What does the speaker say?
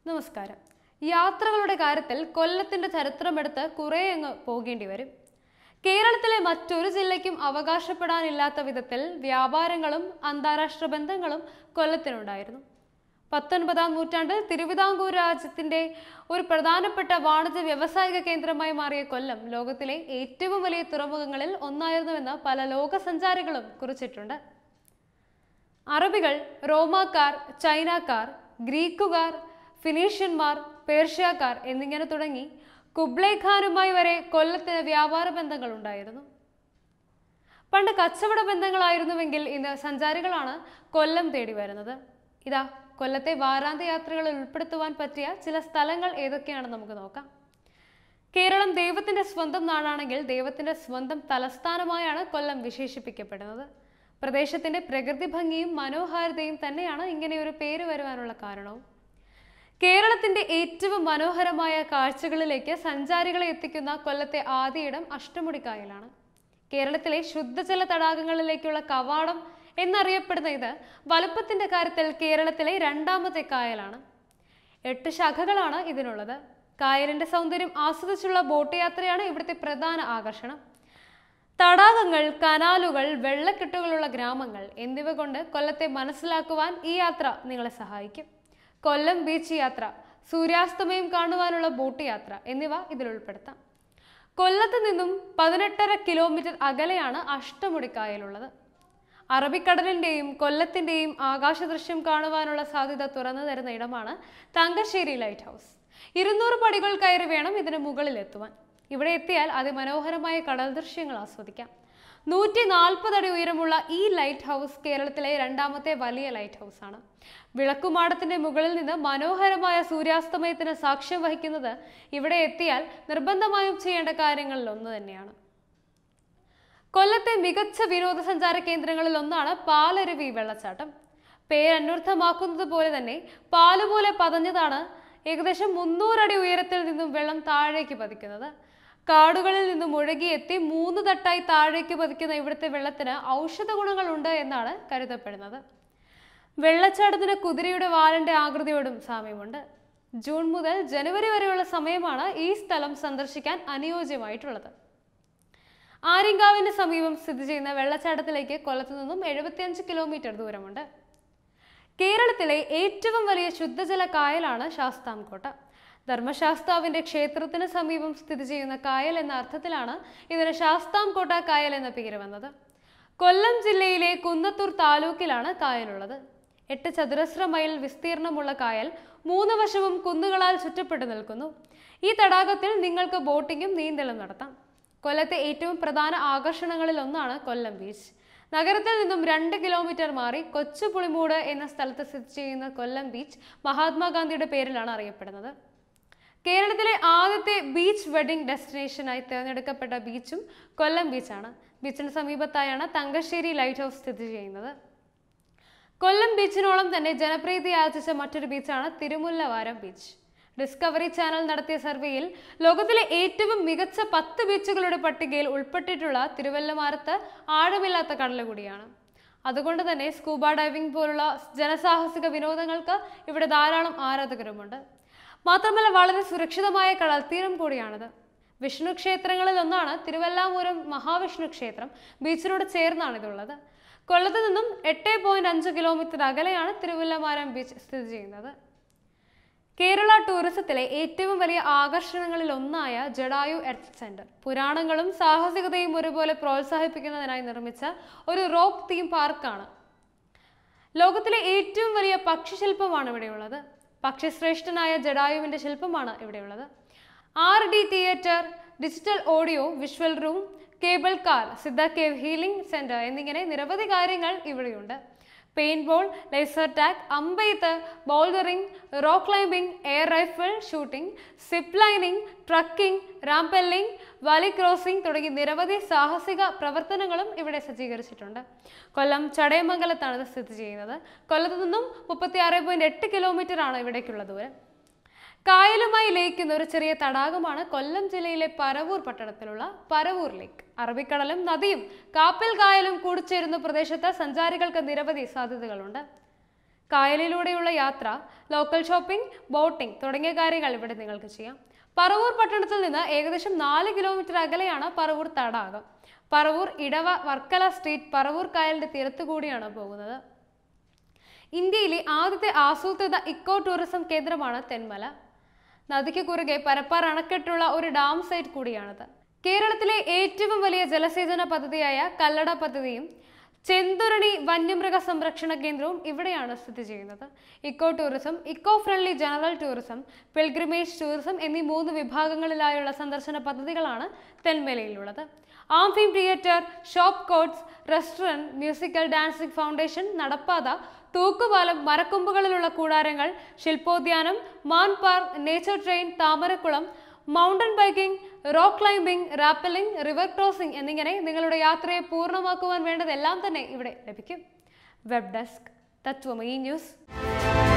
നമസ്കാരം യാത്രകളുടെ കാര്യത്തിൽ കൊല്ലത്തിന്റെ ചരിത്രമെടുത്ത് കുറേ അങ്ങ് പോകേണ്ടി വരും കേരളത്തിലെ മറ്റൊരു ജില്ലയ്ക്കും അവകാശപ്പെടാനില്ലാത്ത വിധത്തിൽ വ്യാപാരങ്ങളും അന്താരാഷ്ട്ര ബന്ധങ്ങളും കൊല്ലത്തിനുണ്ടായിരുന്നു പത്തൊൻപതാം നൂറ്റാണ്ടിൽ തിരുവിതാംകൂർ രാജ്യത്തിന്റെ ഒരു പ്രധാനപ്പെട്ട വാണിജ്യ വ്യാവസായിക കേന്ദ്രമായി മാറിയ കൊല്ലം ലോകത്തിലെ ഏറ്റവും വലിയ തുറമുഖങ്ങളിൽ ഒന്നായിരുന്നുവെന്ന് പല ലോക സഞ്ചാരികളും കുറിച്ചിട്ടുണ്ട് അറബികൾ റോമാക്കാർ ചൈനക്കാർ ഗ്രീക്കുകാർ ഫിനീഷ്യന്മാർ പേർഷ്യക്കാർ എന്നിങ്ങനെ തുടങ്ങി കുബ്ലൈ ഖാനുമായി വരെ കൊല്ലത്തിന് വ്യാപാര ബന്ധങ്ങൾ ഉണ്ടായിരുന്നു പണ്ട് കച്ചവട ബന്ധങ്ങളായിരുന്നുവെങ്കിൽ ഇന്ന് സഞ്ചാരികളാണ് കൊല്ലം തേടി വരുന്നത് ഇതാ കൊല്ലത്തെ വാരാന്ത്യ യാത്രകളിൽ ഉൾപ്പെടുത്തുവാൻ പറ്റിയ ചില സ്ഥലങ്ങൾ ഏതൊക്കെയാണെന്ന് നമുക്ക് നോക്കാം കേരളം ദൈവത്തിന്റെ സ്വന്തം നാടാണെങ്കിൽ ദൈവത്തിന്റെ സ്വന്തം തലസ്ഥാനമായാണ് കൊല്ലം വിശേഷിപ്പിക്കപ്പെടുന്നത് പ്രദേശത്തിന്റെ പ്രകൃതി ഭംഗിയും മനോഹാരിതയും തന്നെയാണ് ഇങ്ങനെ ഒരു പേര് വരുവാനുള്ള കാരണവും കേരളത്തിന്റെ ഏറ്റവും മനോഹരമായ കാഴ്ചകളിലേക്ക് സഞ്ചാരികളെ എത്തിക്കുന്ന കൊല്ലത്തെ ആദ്യയിടം അഷ്ടമുടിക്കായലാണ് കേരളത്തിലെ ശുദ്ധജല തടാകങ്ങളിലേക്കുള്ള കവാടം എന്നറിയപ്പെടുന്ന ഇത് വലുപ്പത്തിന്റെ കാര്യത്തിൽ കേരളത്തിലെ രണ്ടാമത്തെ കായലാണ് എട്ട് ശാഖകളാണ് ഇതിനുള്ളത് കായലിന്റെ സൗന്ദര്യം ആസ്വദിച്ചുള്ള ബോട്ട് യാത്രയാണ് ഇവിടുത്തെ പ്രധാന ആകർഷണം തടാകങ്ങൾ കനാലുകൾ വെള്ളക്കെട്ടുകളുള്ള ഗ്രാമങ്ങൾ എന്നിവ കൊണ്ട് കൊല്ലത്തെ മനസ്സിലാക്കുവാൻ ഈ യാത്ര നിങ്ങളെ സഹായിക്കും കൊല്ലം ബീച്ച് യാത്ര സൂര്യാസ്തമയം കാണുവാനുള്ള ബോട്ട് യാത്ര എന്നിവ ഇതിൽ ഉൾപ്പെടുത്താം കൊല്ലത്ത് നിന്നും പതിനെട്ടര കിലോമീറ്റർ അകലെയാണ് അഷ്ടമുടിക്കായലുള്ളത് അറബിക്കടലിന്റെയും കൊല്ലത്തിന്റെയും ആകാശദൃശ്യം കാണുവാനുള്ള സാധ്യത തുറന്നു തരുന്ന ഇടമാണ് തങ്കശ്ശേരി ലൈറ്റ് ഹൗസ് ഇരുന്നൂറ് പടികൾ കയറി വേണം ഇതിന് മുകളിൽ എത്തുവാൻ ഇവിടെ എത്തിയാൽ അതിമനോഹരമായ കടൽ ദൃശ്യങ്ങൾ ആസ്വദിക്കാം നൂറ്റി നാൽപ്പത് അടി ഉയരമുള്ള ഈ ലൈറ്റ് ഹൗസ് കേരളത്തിലെ രണ്ടാമത്തെ വലിയ ലൈറ്റ് ഹൗസ് ആണ് വിളക്കുമാടത്തിന്റെ മുകളിൽ നിന്ന് മനോഹരമായ സൂര്യാസ്തമയത്തിന് സാക്ഷ്യം വഹിക്കുന്നത് ഇവിടെ എത്തിയാൽ നിർബന്ധമായും ചെയ്യേണ്ട കാര്യങ്ങളിൽ ഒന്ന് തന്നെയാണ് കൊല്ലത്തെ മികച്ച വിനോദസഞ്ചാര കേന്ദ്രങ്ങളിൽ ഒന്നാണ് പാലരുവി വെള്ളച്ചാട്ടം പേരന്വർത്ഥമാക്കുന്നത് പോലെ തന്നെ പാലുപോലെ പതഞ്ഞതാണ് ഏകദേശം മുന്നൂറടി ഉയരത്തിൽ നിന്നും വെള്ളം താഴേക്ക് പതിക്കുന്നത് കാടുകളിൽ നിന്നും ഒഴുകിയെത്തി മൂന്ന് തട്ടായി താഴേക്ക് പതിക്കുന്ന ഇവിടുത്തെ വെള്ളത്തിന് ഔഷധ ഗുണങ്ങളുണ്ട് എന്നാണ് കരുതപ്പെടുന്നത് വെള്ളച്ചാട്ടത്തിന് കുതിരയുടെ വാലിന്റെ ആകൃതിയോടും സാമ്യമുണ്ട് ജൂൺ മുതൽ ജനുവരി വരെയുള്ള സമയമാണ് ഈ സ്ഥലം സന്ദർശിക്കാൻ അനുയോജ്യമായിട്ടുള്ളത് ആര്യങ്കാവിന് സമീപം സ്ഥിതി ചെയ്യുന്ന വെള്ളച്ചാട്ടത്തിലേക്ക് കൊല്ലത്തു നിന്നും എഴുപത്തിയഞ്ച് കിലോമീറ്റർ ദൂരമുണ്ട് കേരളത്തിലെ ഏറ്റവും വലിയ ശുദ്ധജല കായലാണ് ശാസ്താംകോട്ട ധർമ്മശാസ്താവിന്റെ ക്ഷേത്രത്തിന് സമീപം സ്ഥിതി ചെയ്യുന്ന കായൽ എന്ന അർത്ഥത്തിലാണ് ഇതിന് ശാസ്താംകോട്ട കായൽ എന്ന പേര് വന്നത് കൊല്ലം ജില്ലയിലെ കുന്നത്തൂർ താലൂക്കിലാണ് കായലുള്ളത് എട്ട് ചതുരശ്ര മൈൽ വിസ്തീർണമുള്ള കായൽ മൂന്ന് വശവും കുന്നുകളാൽ ചുറ്റപ്പെട്ടു നിൽക്കുന്നു ഈ തടാകത്തിൽ നിങ്ങൾക്ക് ബോട്ടിങ്ങും നീന്തലും നടത്താം കൊല്ലത്തെ ഏറ്റവും പ്രധാന ആകർഷണങ്ങളിൽ ഒന്നാണ് കൊല്ലം ബീച്ച് നഗരത്തിൽ നിന്നും രണ്ട് കിലോമീറ്റർ മാറി കൊച്ചു പുളിമൂട് എന്ന സ്ഥലത്ത് സ്ഥിതി ചെയ്യുന്ന കൊല്ലം ബീച്ച് മഹാത്മാഗാന്ധിയുടെ പേരിലാണ് അറിയപ്പെടുന്നത് കേരളത്തിലെ ആദ്യത്തെ ബീച്ച് വെഡിംഗ് ഡെസ്റ്റിനേഷനായി തിരഞ്ഞെടുക്കപ്പെട്ട ബീച്ചും കൊല്ലം ബീച്ചാണ് ബീച്ചിന് സമീപത്തായാണ് തങ്കശ്ശേരി ലൈറ്റ് ഹൗസ് സ്ഥിതി ചെയ്യുന്നത് കൊല്ലം ബീച്ചിനോളം തന്നെ ജനപ്രീതി ആർജിച്ച മറ്റൊരു ബീച്ചാണ് തിരുമുല്ലവാരം ബീച്ച് ഡിസ്കവറി ചാനൽ നടത്തിയ സർവേയിൽ ലോകത്തിലെ ഏറ്റവും മികച്ച പത്ത് ബീച്ചുകളുടെ പട്ടികയിൽ ഉൾപ്പെട്ടിട്ടുള്ള തിരുവല്ലമാരത്ത് ആഴമില്ലാത്ത കടൽ കൂടിയാണ് അതുകൊണ്ട് തന്നെ സ്കൂബ ഡൈവിംഗ് പോലുള്ള ജനസാഹസിക വിനോദങ്ങൾക്ക് ഇവിടെ ധാരാളം ആരാധകരുമുണ്ട് മാത്രമല്ല വളരെ സുരക്ഷിതമായ കടൽ തീരം കൂടിയാണിത് വിഷ്ണു ക്ഷേത്രങ്ങളിൽ ഒന്നാണ് തിരുവല്ലാമൂരം മഹാവിഷ്ണു ക്ഷേത്രം ബീച്ചിനോട് ചേർന്നാണ് ഇതുള്ളത് കൊല്ലത്ത് നിന്നും എട്ട് പോയിന്റ് അഞ്ച് കിലോമീറ്റർ അകലെയാണ് തിരുവല്ലമാരം ബീച്ച് സ്ഥിതി ചെയ്യുന്നത് കേരള ടൂറിസത്തിലെ ഏറ്റവും വലിയ ആകർഷണങ്ങളിൽ ഒന്നായ ജഡായു എർത്ത് സെന്റർ പുരാണങ്ങളും സാഹസികതയും ഒരുപോലെ പ്രോത്സാഹിപ്പിക്കുന്നതിനായി നിർമ്മിച്ച ഒരു റോക്ക് തീം പാർക്കാണ് ലോകത്തിലെ ഏറ്റവും വലിയ പക്ഷിശില്പമാണ് ഇവിടെയുള്ളത് പക്ഷിശ്രേഷ്ഠനായ ജഡായുവിന്റെ ശില്പമാണ് ഇവിടെയുള്ളത് R D theatre digital audio visual room cable car Siddha cave healing centre എന്നിങ്ങനെ നിരവധി കാര്യങ്ങൾ ഇവിടെയുണ്ട് പെയിന്റ് ബോൾ ലേസർ ടാഗ് അമ്പെയ്ത്ത് bouldering rock climbing air rifle shooting zip lining trekking rappelling valley crossing തുടങ്ങി നിരവധി സാഹസിക പ്രവർത്തനങ്ങളും ഇവിടെ സജ്ജീകരിച്ചിട്ടുണ്ട് കൊല്ലം ചടയമംഗലത്താണ് ഇത് സ്ഥിതി ചെയ്യുന്നത് കൊല്ലത്ത് നിന്നും മുപ്പത്തി ആറ് പോയിന്റ് എട്ട് കിലോമീറ്റർ ആണ് ഇവിടേക്കുള്ള ദൂരം കായലുമായി ലയിക്കുന്ന ഒരു ചെറിയ തടാകമാണ് കൊല്ലം ജില്ലയിലെ പരവൂർ പട്ടണത്തിലുള്ള പരവൂർ ലേക്ക് അറബിക്കടലും നദിയും കാപ്പൽ കായലും കൂടിച്ചേരുന്ന പ്രദേശത്ത് സഞ്ചാരികൾക്ക് നിരവധി സാധ്യതകളുണ്ട് കായലിലൂടെയുള്ള യാത്ര ലോക്കൽ ഷോപ്പിംഗ് ബോട്ടിംഗ് തുടങ്ങിയ കാര്യങ്ങൾ ഇവിടെ നിങ്ങൾക്ക് ചെയ്യാം പറവൂർ പട്ടണത്തിൽ നിന്ന് ഏകദേശം നാല് കിലോമീറ്റർ അകലെയാണ് പറവൂർ തടാകം പറവൂർ ഇടവ വർക്കല സ്ട്രീറ്റ് പറവൂർ കായലിന്റെ തീരത്തു കൂടിയാണ് പോകുന്നത് ഇന്ത്യയിലെ ആദ്യത്തെ ആസൂത്രിത ഇക്കോ ടൂറിസം കേന്ദ്രമാണ് തെന്മല നദിക്ക് കുറുകെ പരപ്പാർ അണക്കെട്ടുള്ള ഒരു ഡാം സൈറ്റ് കൂടിയാണിത് കേരളത്തിലെ ഏറ്റവും വലിയ ജലസേചന പദ്ധതിയായ കല്ലട പദ്ധതിയും ചെന്തുരണി വന്യമൃഗ സംരക്ഷണ കേന്ദ്രവും ഇവിടെയാണ് സ്ഥിതി ചെയ്യുന്നത് eco tourism eco friendly general tourism pilgrimage tourism എന്നീ മൂന്ന് വിഭാഗങ്ങളിലായുള്ള സന്ദർശന പദ്ധതികളാണ് തെന്മലയിലുള്ളത് amphitheatre shop courts restaurant musical dancing foundation നടപ്പാത തൂക്കുപാലം മരക്കൊമ്പുകളിലുള്ള കൂടാരങ്ങൾ ശില്പോദ്യാനം മാൻ പാർക്ക് നേച്ചർ ട്രെയിൻ താമരക്കുളം mountain biking rock climbing rappelling river crossing എന്നിങ്ങനെ നിങ്ങളുടെ യാത്രയെ പൂർണ്ണമാക്കുവാൻ വേണ്ടതെല്ലാം തന്നെ ഇവിടെ ലഭിക്കും വെബ് ഡെസ്ക് തത്വമയി ന്യൂസ്